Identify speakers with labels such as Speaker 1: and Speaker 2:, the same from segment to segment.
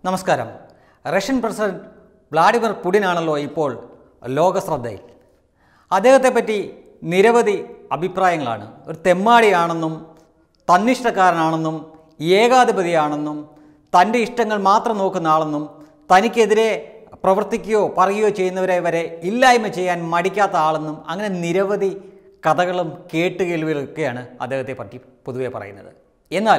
Speaker 1: നമസ്കാരം Russian president Vladimir പുടിനാണല്ലോ ഇപ്പോൾ ലോകശ്രദ്ധയിൽ അദ്ദേഹത്തെ പറ്റി നിരവധി അഭിപ്രായങ്ങളാണ് ഒരു തെമ്മാടിയാണെന്നും തന്നിഷ്ടക്കാരനാണെന്നും ഏകാധിപതിയാണെന്നും തൻ്റെ ഇഷ്ടങ്ങൾ മാത്രം നോക്കുന്ന ആളെന്നും തനിക്കെതിരെ പ്രവർത്തിക്കുകയോ പറയുകയോ ചെയ്യുന്നവരെ വരെ ഇല്ലായ്മ ചെയ്യാൻ മടിക്കാത്ത ആളെന്നും അങ്ങനെ നിരവധി കഥകളും കേട്ടുകേൾവികളൊക്കെയാണ് അദ്ദേഹത്തെ പറ്റി പൊതുവെ പറയുന്നത് എന്നാൽ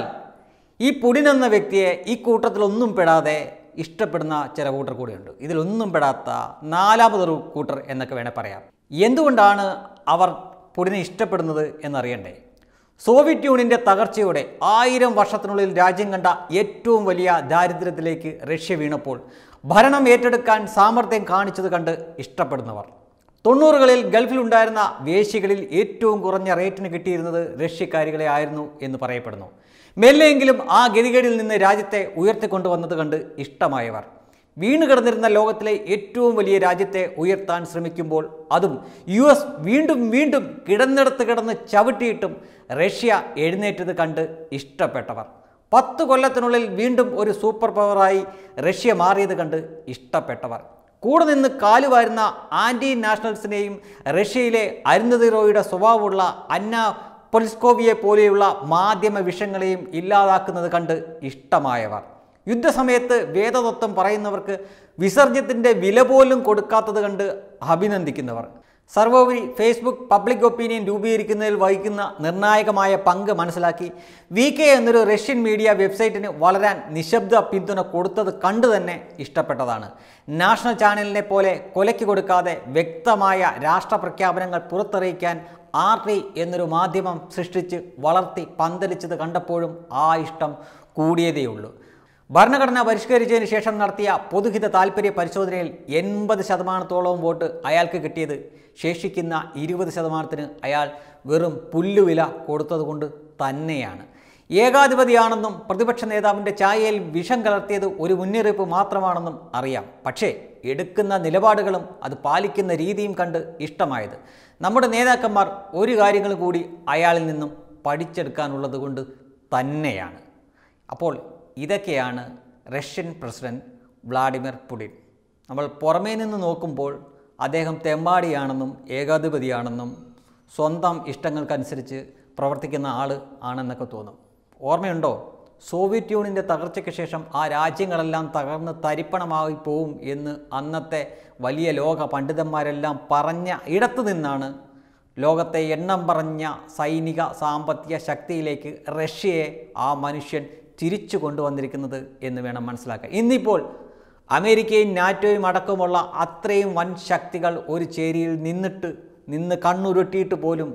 Speaker 1: ഈ പുടിൻ എന്ന വ്യക്തിയെ ഈ കൂട്ടത്തിലൊന്നും പെടാതെ ഇഷ്ടപ്പെടുന്ന ചില കൂട്ടർ കൂടിയുണ്ട് ഇതിലൊന്നും പെടാത്ത നാലാമതൊരു കൂട്ടർ എന്നൊക്കെ വേണേൽ പറയാം എന്തുകൊണ്ടാണ് അവർ പുടിനെ ഇഷ്ടപ്പെടുന്നത് എന്നറിയണ്ടേ സോവിയറ്റ് യൂണിയൻ്റെ തകർച്ചയോടെ ആയിരം വർഷത്തിനുള്ളിൽ രാജ്യം കണ്ട ഏറ്റവും വലിയ ദാരിദ്ര്യത്തിലേക്ക് റഷ്യ വീണപ്പോൾ ഭരണം ഏറ്റെടുക്കാൻ സാമർഥ്യം കാണിച്ചത് കണ്ട് ഇഷ്ടപ്പെടുന്നവർ തൊണ്ണൂറുകളിൽ ഗൾഫിലുണ്ടായിരുന്ന വേശ്യകളിൽ ഏറ്റവും കുറഞ്ഞ റേറ്റിന് കിട്ടിയിരുന്നത് റഷ്യക്കാരികളെ ആയിരുന്നു എന്ന് പറയപ്പെടുന്നു മെല്ലെങ്കിലും ആ ഗതികേടിൽ നിന്ന് രാജ്യത്തെ ഉയർത്തിക്കൊണ്ടുവന്നത് കണ്ട് ഇഷ്ടമായവർ വീണ് കിടന്നിരുന്ന ലോകത്തിലെ ഏറ്റവും വലിയ രാജ്യത്തെ ഉയർത്താൻ ശ്രമിക്കുമ്പോൾ അതും യു എസ് വീണ്ടും വീണ്ടും കിടന്നിടത്ത് കിടന്ന് ചവിട്ടിയിട്ടും റഷ്യ എഴുന്നേറ്റത് കണ്ട് ഇഷ്ടപ്പെട്ടവർ പത്ത് കൊല്ലത്തിനുള്ളിൽ വീണ്ടും ഒരു സൂപ്പർ പവറായി റഷ്യ മാറിയത് കണ്ട് ഇഷ്ടപ്പെട്ടവർ കൂടെ നിന്ന് കാലുവാരുന്ന ആൻറ്റി നാഷണൽസിനെയും റഷ്യയിലെ അരുന്ധതി റോയുടെ സ്വഭാവമുള്ള അന്ന പൊലിസ്കോവിയെ പോലെയുള്ള മാധ്യമ വിഷങ്ങളെയും ഇല്ലാതാക്കുന്നത് കണ്ട് ഇഷ്ടമായവർ യുദ്ധസമയത്ത് വേദതത്വം പറയുന്നവർക്ക് വിസർജ്യത്തിൻ്റെ വില പോലും കൊടുക്കാത്തത് കണ്ട് അഭിനന്ദിക്കുന്നവർ സർവോപരി ഫേസ്ബുക്ക് പബ്ലിക് ഒപ്പീനിയൻ രൂപീകരിക്കുന്നതിൽ വഹിക്കുന്ന നിർണായകമായ പങ്ക് മനസ്സിലാക്കി വി കെ എന്നൊരു റഷ്യൻ മീഡിയ വെബ്സൈറ്റിന് വളരാൻ നിശബ്ദ പിന്തുണ കൊടുത്തത് കണ്ടു തന്നെ ഇഷ്ടപ്പെട്ടതാണ് നാഷണൽ ചാനലിനെ പോലെ കൊലയ്ക്ക് കൊടുക്കാതെ വ്യക്തമായ രാഷ്ട്രപ്രഖ്യാപനങ്ങൾ പുറത്തറിയിക്കാൻ ആർ ടി എന്നൊരു മാധ്യമം സൃഷ്ടിച്ച് വളർത്തി പന്തലിച്ചത് കണ്ടപ്പോഴും ആ ഇഷ്ടം കൂടിയതേയുള്ളൂ ഭരണഘടന പരിഷ്കരിച്ചതിന് ശേഷം നടത്തിയ പൊതുഹിത താൽപ്പര്യ പരിശോധനയിൽ എൺപത് ശതമാനത്തോളം വോട്ട് അയാൾക്ക് കിട്ടിയത് ശേഷിക്കുന്ന ഇരുപത് ശതമാനത്തിന് അയാൾ വെറും പുല്ലുവില കൊടുത്തതുകൊണ്ട് തന്നെയാണ് ഏകാധിപതിയാണെന്നും പ്രതിപക്ഷ നേതാവിൻ്റെ ചായയിൽ വിഷം കലർത്തിയത് ഒരു മുന്നറിയിപ്പ് മാത്രമാണെന്നും അറിയാം പക്ഷേ എടുക്കുന്ന നിലപാടുകളും അത് പാലിക്കുന്ന രീതിയും കണ്ട് ഇഷ്ടമായത് നമ്മുടെ നേതാക്കന്മാർ ഒരു കാര്യങ്ങൾ കൂടി അയാളിൽ നിന്നും പഠിച്ചെടുക്കാനുള്ളത് കൊണ്ട് തന്നെയാണ് അപ്പോൾ ഇതൊക്കെയാണ് റഷ്യൻ പ്രസിഡന്റ് വ്ളാഡിമിർ പുടിൻ നമ്മൾ പുറമേ നിന്ന് നോക്കുമ്പോൾ അദ്ദേഹം തെമ്പാടിയാണെന്നും ഏകാധിപതിയാണെന്നും സ്വന്തം ഇഷ്ടങ്ങൾക്കനുസരിച്ച് പ്രവർത്തിക്കുന്ന ആൾ ആണെന്നൊക്കെ തോന്നും ഓർമ്മയുണ്ടോ സോവിയറ്റ് യൂണിയൻ്റെ തകർച്ചയ്ക്ക് ശേഷം ആ രാജ്യങ്ങളെല്ലാം തകർന്ന് തരിപ്പണമായി പോവും എന്ന് അന്നത്തെ വലിയ ലോക പണ്ഡിതന്മാരെല്ലാം പറഞ്ഞ ഇടത്തു നിന്നാണ് ലോകത്തെ എണ്ണം പറഞ്ഞ സൈനിക സാമ്പത്തിക ശക്തിയിലേക്ക് റഷ്യയെ ആ മനുഷ്യൻ തിരിച്ചു കൊണ്ടുവന്നിരിക്കുന്നത് എന്ന് വേണം മനസ്സിലാക്കാൻ ഇന്നിപ്പോൾ അമേരിക്കയും നാറ്റോയും അടക്കമുള്ള അത്രയും വൻ ശക്തികൾ ഒരു ചേരിയിൽ നിന്നിട്ട് നിന്ന് കണ്ണുരുട്ടിയിട്ട് പോലും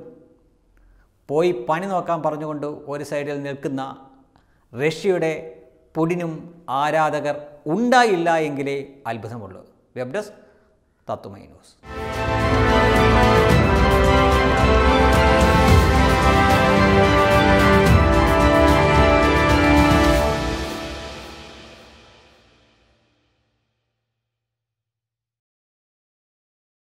Speaker 1: പോയി പണി നോക്കാൻ പറഞ്ഞുകൊണ്ട് ഒരു സൈഡിൽ നിൽക്കുന്ന റഷ്യയുടെ പുടിനും ആരാധകർ ഉണ്ടായില്ല എങ്കിലേ അത്ഭുതമുള്ളൂ വെബ് ഡെസ്ക് തത്തുമൈ ന്യൂസ്